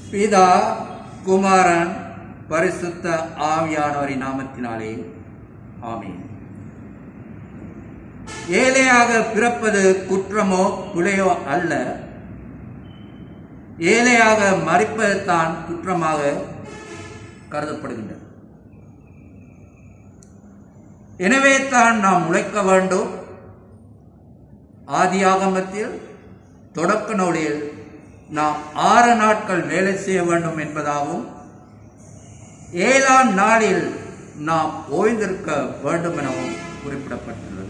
பிதா குமாரன் பரிசுத்த ஆவியானவரின் நாமத்தினாலே ஆமென் ஏழையாக பிறப்பது குற்றமோ பிழையோ அல்ல ஏழையாக மறிப்பது தான் குற்றமாக கருதப்படுகின்றது எனவே தான் நாம் உழைக்க வேண்டும் ஆதியாகமத்தில் தொடக்க நூலில் நாம் ஆறு நாட்கள் வேலை செய்ய வேண்டும் என்பதாகவும் ஏழாம் நாளில் நாம் ஓய்ந்திருக்க வேண்டும் எனவும் குறிப்பிடப்பட்டுள்ளது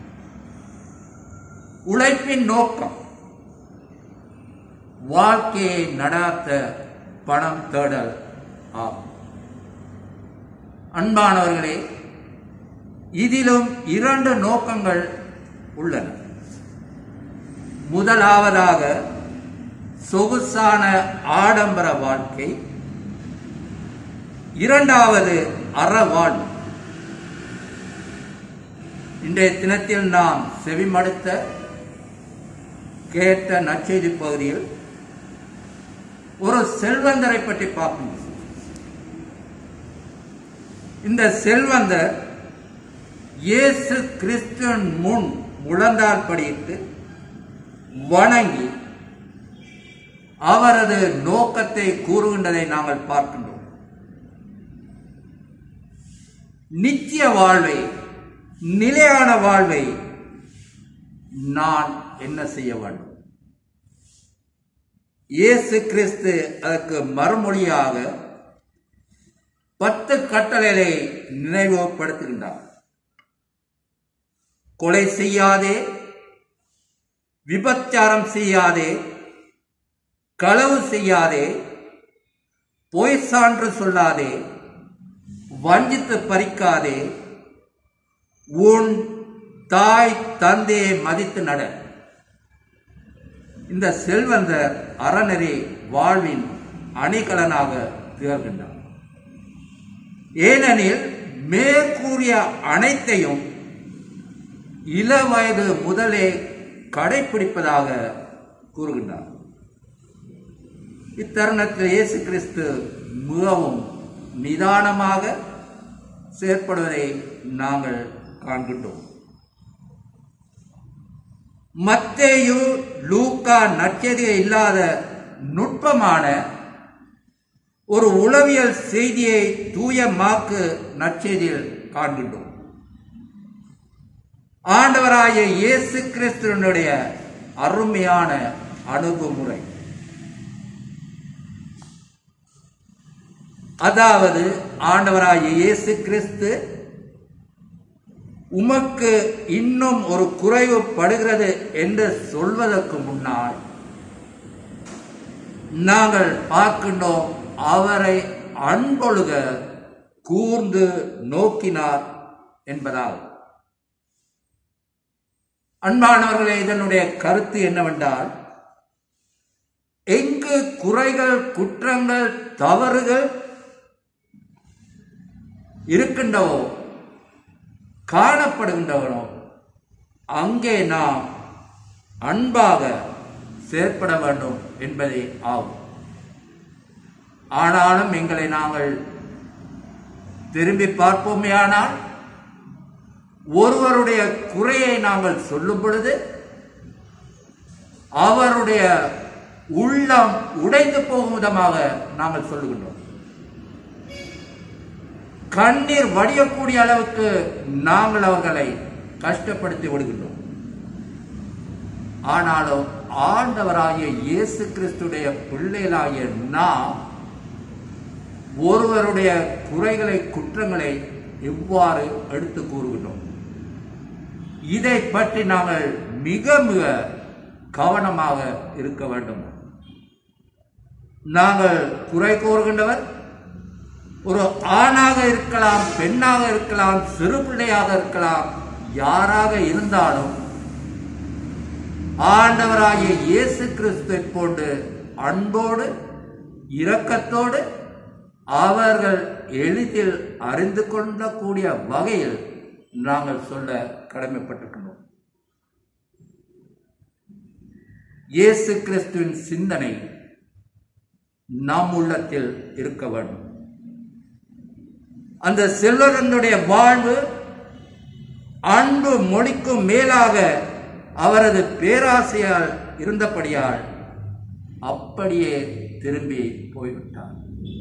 உழைப்பின் நோக்கம் வாழ்க்கையை நடாத்த பணம் தேடல் ஆகும் அன்பானவர்களே இதிலும் இரண்டு நோக்கங்கள் உள்ளன முதலாவதாக சொகுசான ஆடம்பர வாழ்க்கை இரண்டாவது அறவாழ்வு இன்றைய தினத்தில் நாம் செவிமடுத்த கேட்ட நற்செய்தி பகுதியில் ஒரு செல்வந்தரை பற்றி பார்க்கணும் இந்த செல்வந்தர் இயேசு கிறிஸ்துவின் முன் முழந்தால் படியிட்டு வணங்கி அவரது நோக்கத்தை கூறுகின்றதை நாங்கள் பார்க்கின்றோம் நித்திய வாழ்வை நிலையான வாழ்வை நான் என்ன செய்ய வேண்டும் இயேசு கிறிஸ்து அதற்கு மறுமொழியாக பத்து கட்டளைகளை நினைவுபடுத்துகின்றார் கொலை செய்யாதே விபச்சாரம் செய்யாதே களவு செய்யாதே பொய் சான்று சொல்லாதே வஞ்சித்து பறிக்காதே உன் தாய் தந்தையை மதித்து நட இந்த செல்வந்தர் அறநெறி வாழ்வின் அணிகலனாக திகழ்கின்றார் ஏனெனில் மேற்கூறிய அனைத்தையும் இள வயது முதலே கடைபிடிப்பதாக கூறுகின்றார் இத்தருணத்தில் இயேசு கிறிஸ்து மிகவும் நிதானமாக செயற்படுவதை நாங்கள் காண்கின்றோம் மத்தேயு லூக்கா நற்செய்தியை இல்லாத நுட்பமான ஒரு உளவியல் செய்தியை தூய மாக்கு நற்செய்தியில் காண்கின்றோம் ஆண்டவராய இயேசு கிறிஸ்துவனுடைய அருமையான அணுகுமுறை அதாவது ஆண்டவராகிய இயேசு கிறிஸ்து உமக்கு இன்னும் ஒரு குறைவு படுகிறது என்று சொல்வதற்கு முன்னால் நாங்கள் பார்க்கின்றோம் அவரை அன்பொழுக கூர்ந்து நோக்கினார் என்பதால் அன்பானவர்களே இதனுடைய கருத்து என்னவென்றால் எங்கு குறைகள் குற்றங்கள் தவறுகள் இருக்கின்றவோ காணப்படுகின்றவனோ அங்கே நாம் அன்பாக செயற்பட வேண்டும் என்பதே ஆகும் ஆனாலும் எங்களை நாங்கள் திரும்பி பார்ப்போமேயானால் ஒருவருடைய குறையை நாங்கள் சொல்லும் பொழுது அவருடைய உள்ளம் உடைந்து போகும் விதமாக நாங்கள் சொல்லுகின்றோம் கண்ணீர் வடியக்கூடிய அளவுக்கு நாங்கள் அவர்களை கஷ்டப்படுத்தி விடுகின்றோம் ஆனாலும் ஆண்டவராகிய இயேசு கிறிஸ்துடைய பிள்ளைகளாகிய நாம் ஒருவருடைய குறைகளை குற்றங்களை எவ்வாறு எடுத்து கூறுகின்றோம் இதை பற்றி நாங்கள் மிக மிக கவனமாக இருக்க வேண்டும் நாங்கள் குறை கூறுகின்றவர் ஒரு ஆணாக இருக்கலாம் பெண்ணாக இருக்கலாம் சிறு பிள்ளையாக இருக்கலாம் யாராக இருந்தாலும் ஆண்டவராகிய இயேசு கிறிஸ்துவை போன்று அன்போடு இரக்கத்தோடு அவர்கள் எளிதில் அறிந்து கொள்ளக்கூடிய வகையில் நாங்கள் சொல்ல கடமைப்பட்டிருக்கின்றோம் இயேசு கிறிஸ்துவின் சிந்தனை நம் உள்ளத்தில் இருக்க வேண்டும் அந்த செல்வரனுடைய வாழ்வு அன்பு மொழிக்கும் மேலாக அவரது பேராசையால் இருந்தபடியால் அப்படியே திரும்பி போய்விட்டார்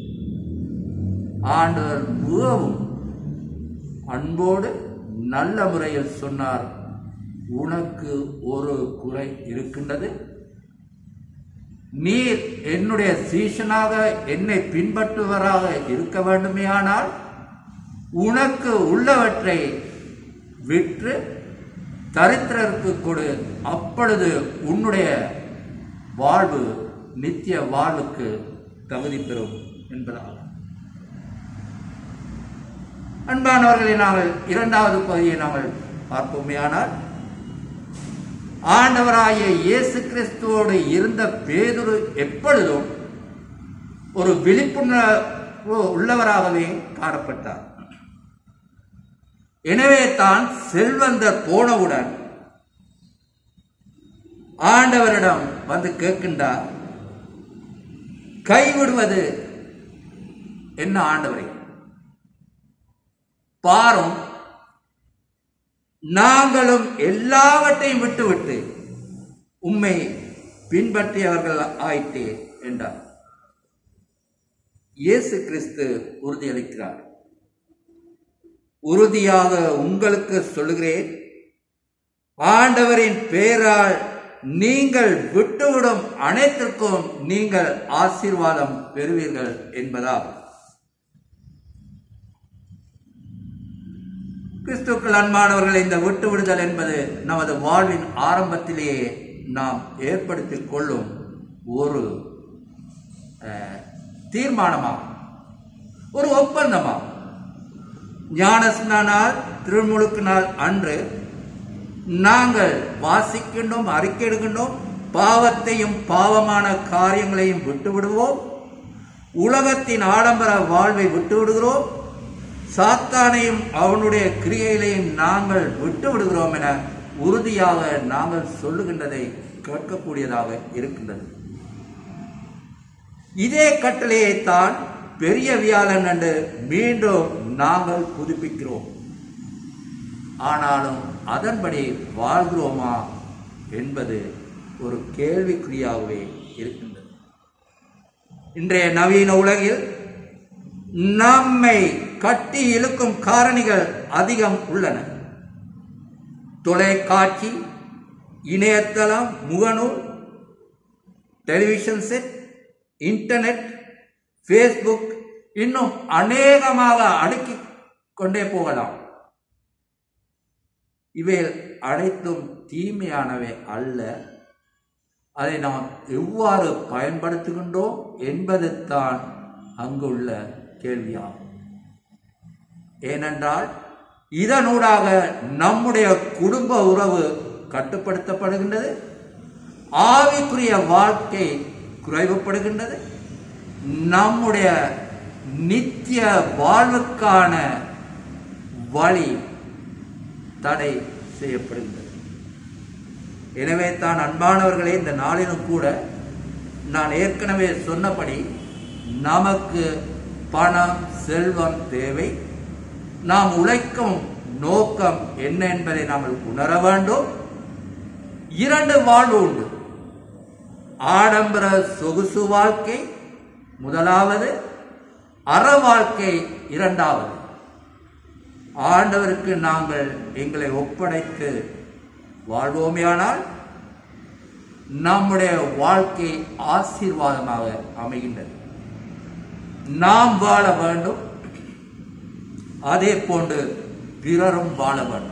ஆண்டவர் மிகவும் அன்போடு நல்ல முறையில் சொன்னார் உனக்கு ஒரு குறை இருக்கின்றது நீர் என்னுடைய சீஷனாக என்னை பின்பற்றுவராக இருக்க வேண்டுமேயானால் உனக்கு உள்ளவற்றை விற்று தரித்திரருக்கு கொடு அப்பொழுது உன்னுடைய வாழ்வு நித்திய வாழ்வுக்கு தகுதி பெறும் என்பதாகும் அன்பானவர்களை நாங்கள் இரண்டாவது பகுதியை நாங்கள் பார்ப்போமேயானால் ஆண்டவராகிய இயேசு கிறிஸ்துவோடு இருந்த பேதுரு எப்பொழுதும் ஒரு விழிப்புணர்வு உள்ளவராகவே காணப்பட்டார் எனவே தான் செல்வந்தர் போனவுடன் ஆண்டவரிடம் வந்து கேட்கின்றார் கைவிடுவது என்ன ஆண்டவரை பாரும் நாங்களும் எல்லாவற்றையும் விட்டுவிட்டு உம்மை பின்பற்றியவர்கள் ஆயிட்டே என்றார் இயேசு கிறிஸ்து உறுதியளிக்கிறார் உறுதியாக உங்களுக்கு சொல்லுகிறேன் ஆண்டவரின் பெயரால் நீங்கள் விட்டுவிடும் அனைத்திற்கும் நீங்கள் ஆசீர்வாதம் பெறுவீர்கள் என்பதாகும் கிறிஸ்துக்கள் அன்பானவர்கள் இந்த விட்டு விடுதல் என்பது நமது வாழ்வின் ஆரம்பத்திலேயே நாம் ஏற்படுத்திக் கொள்ளும் ஒரு அஹ், தீர்மானமாகும் ஒரு ஒப்பந்தமாகும் ஞானஸ்நான நாள் திருமுழுக்கு நாள் அன்று நாங்கள் வாசிக்கின்றோம் அறிக்கையிடுகின்றோம் பாவத்தையும் பாவமான காரியங்களையும் விட்டு விடுவோம் உலகத்தின் ஆடம்பர வாழ்வை விட்டு விடுகிறோம் சாத்தானையும் அவனுடைய கிரியைகளையும் நாங்கள் விட்டு விடுகிறோம் என உறுதியாக நாங்கள் சொல்லுகின்றதை கேட்கக்கூடியதாக இருக்கின்றது இதே கட்டளையை தான் பெரிய வியாழன் என்று மீண்டும் நாங்கள் புதுப்பிக்கிறோம் ஆனாலும் அதன்படி வாழ்கிறோமா என்பது ஒரு கேள்விக்குறியாகவே இருக்கின்றது இன்றைய நவீன உலகில் நம்மை கட்டி இழுக்கும் காரணிகள் அதிகம் உள்ளன தொலைக்காட்சி இணையதளம் முகநூல் டெலிவிஷன் செட் இன்டர்நெட் ஃபேஸ்புக் இன்னும் அநேகமாக அடுக்கிக் கொண்டே போகலாம் இவை அனைத்தும் தீமையானவை அல்ல அதை நாம் எவ்வாறு பயன்படுத்துகின்றோம் என்பது தான் அங்குள்ள கேள்வியாகும் ஏனென்றால் இதனூடாக நம்முடைய குடும்ப உறவு கட்டுப்படுத்தப்படுகின்றது ஆவிக்குரிய வாழ்க்கை குறைவுபடுகின்றது நம்முடைய நித்திய வாழ்வுக்கான வழி தடை செய்யப்படுகின்றது எனவே தான் அன்பானவர்களே இந்த நாளிலும் கூட நான் ஏற்கனவே சொன்னபடி நமக்கு பணம் செல்வம் தேவை நாம் உழைக்கும் நோக்கம் என்ன என்பதை நாம் உணர வேண்டும் இரண்டு வாழ்வு உண்டு ஆடம்பர சொகுசு வாழ்க்கை முதலாவது அற வாழ்க்கை இரண்டாவது ஆண்டவருக்கு நாங்கள் எங்களை ஒப்படைத்து வாழ்வோமேயானால் நம்முடைய வாழ்க்கை ஆசீர்வாதமாக அமைகின்றது நாம் வாழ வேண்டும் அதே போன்று பிறரும் வாழ வேண்டும்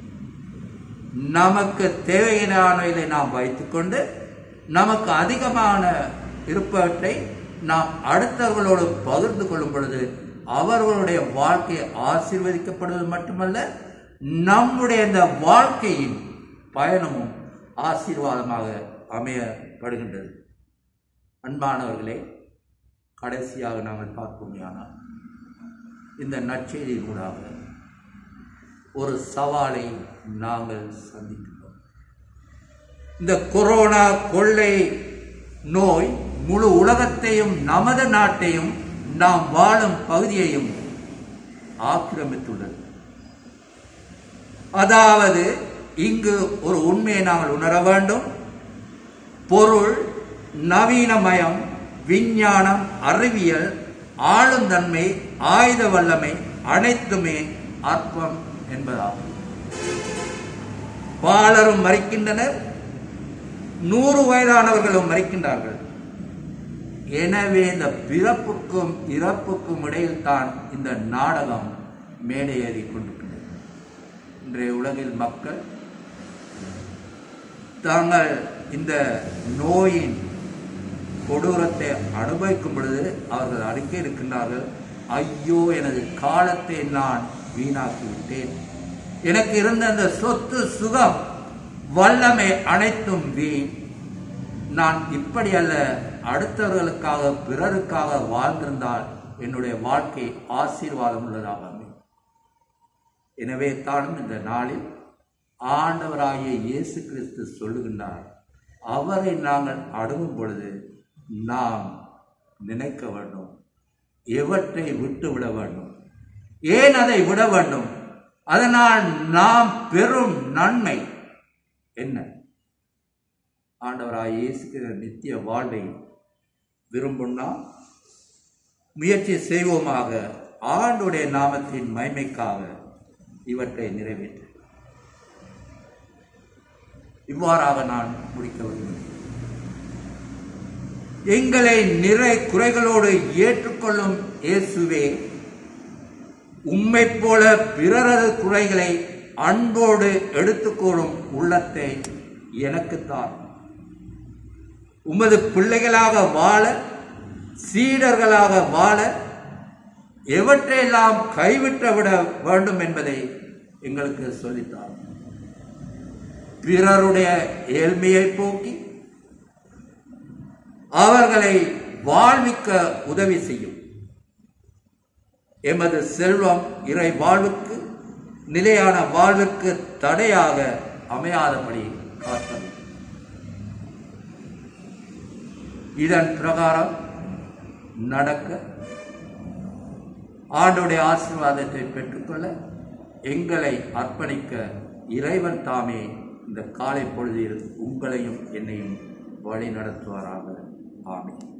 நமக்கு தேவையானவர்களை நாம் வைத்துக்கொண்டு நமக்கு அதிகமான இருப்பவற்றை நாம் அடுத்தவர்களோடு பகிர்ந்து கொள்ளும் பொழுது அவர்களுடைய வாழ்க்கை ஆசீர்வதிக்கப்படுவது மட்டுமல்ல நம்முடைய இந்த வாழ்க்கையின் பயணமும் ஆசீர்வாதமாக அமையப்படுகின்றது அன்பானவர்களே கடைசியாக நாங்கள் பார்ப்போமையானால் இந்த நற்செய்தியினூடாக ஒரு சவாலை நாங்கள் சந்திக்கின்றோம் இந்த கொரோனா கொள்ளை நோய் முழு உலகத்தையும் நமது நாட்டையும் நாம் வாழும் பகுதியையும் ஆக்கிரமித்துள்ளது அதாவது இங்கு ஒரு உண்மையை நாங்கள் உணர வேண்டும் பொருள் நவீனமயம் விஞ்ஞானம் அறிவியல் ஆளுந்தன்மை ஆயுத வல்லமை அனைத்துமே அற்பம் என்பதாகும் பாலரும் மறிக்கின்றனர் நூறு வயதானவர்களும் மறிக்கின்றார்கள் எனவே இந்த பிறப்புக்கும் இறப்புக்கும் இடையில் தான் இந்த நாடகம் மேடையேறி கொண்டிருக்கிறது இன்றைய உலகில் மக்கள் தாங்கள் இந்த நோயின் கொடூரத்தை அனுபவிக்கும் பொழுது அவர்கள் அறிக்கை இருக்கின்றார்கள் ஐயோ எனது காலத்தை நான் வீணாக்கி விட்டேன் எனக்கு இருந்த அந்த சொத்து சுகம் வல்லமை அனைத்தும் வீண் நான் இப்படி அல்ல அடுத்தவர்களுக்காக பிறருக்காக வாழ்ந்திருந்தால் என்னுடைய வாழ்க்கை ஆசீர்வாதம் உள்ளதாக அமையும் எனவே தான் இந்த நாளில் ஆண்டவராகிய இயேசு கிறிஸ்து சொல்லுகின்றார் அவரை நாங்கள் அணுகும் பொழுது நாம் நினைக்க வேண்டும் எவற்றை விட்டு விட வேண்டும் ஏன் அதை விட வேண்டும் அதனால் நாம் பெறும் நன்மை என்ன ஆண்டவராய் இயேசுகிற நித்திய வாழ்வை விரும்பும்னா முயற்சி செய்வோமாக ஆண்டுடைய நாமத்தின் மைமைக்காக இவற்றை நிறைவேற்ற இவ்வாறாக நான் முடிக்க விரும்புகிறேன் எங்களை நிறை குறைகளோடு ஏற்றுக்கொள்ளும் இயேசுவே உம்மை போல பிறரது குறைகளை அன்போடு எடுத்துக்கொள்ளும் உள்ளத்தை எனக்குத்தான் உமது பிள்ளைகளாக வாழ சீடர்களாக வாழ எவற்றையெல்லாம் கைவிட்டு விட வேண்டும் என்பதை எங்களுக்கு சொல்லித்தார் பிறருடைய ஏழ்மையை போக்கி அவர்களை வாழ்விக்க உதவி செய்யும் எமது செல்வம் இறை வாழ்வுக்கு நிலையான வாழ்வுக்கு தடையாக அமையாதபடி காத்தல் இதன் பிரகாரம் நடக்க ஆண்டுடைய ஆசீர்வாதத்தை பெற்றுக்கொள்ள எங்களை அர்ப்பணிக்க இறைவன் தாமே இந்த காலை பொழுதில் உங்களையும் என்னையும் வழி நடத்துவாராக ஆமென்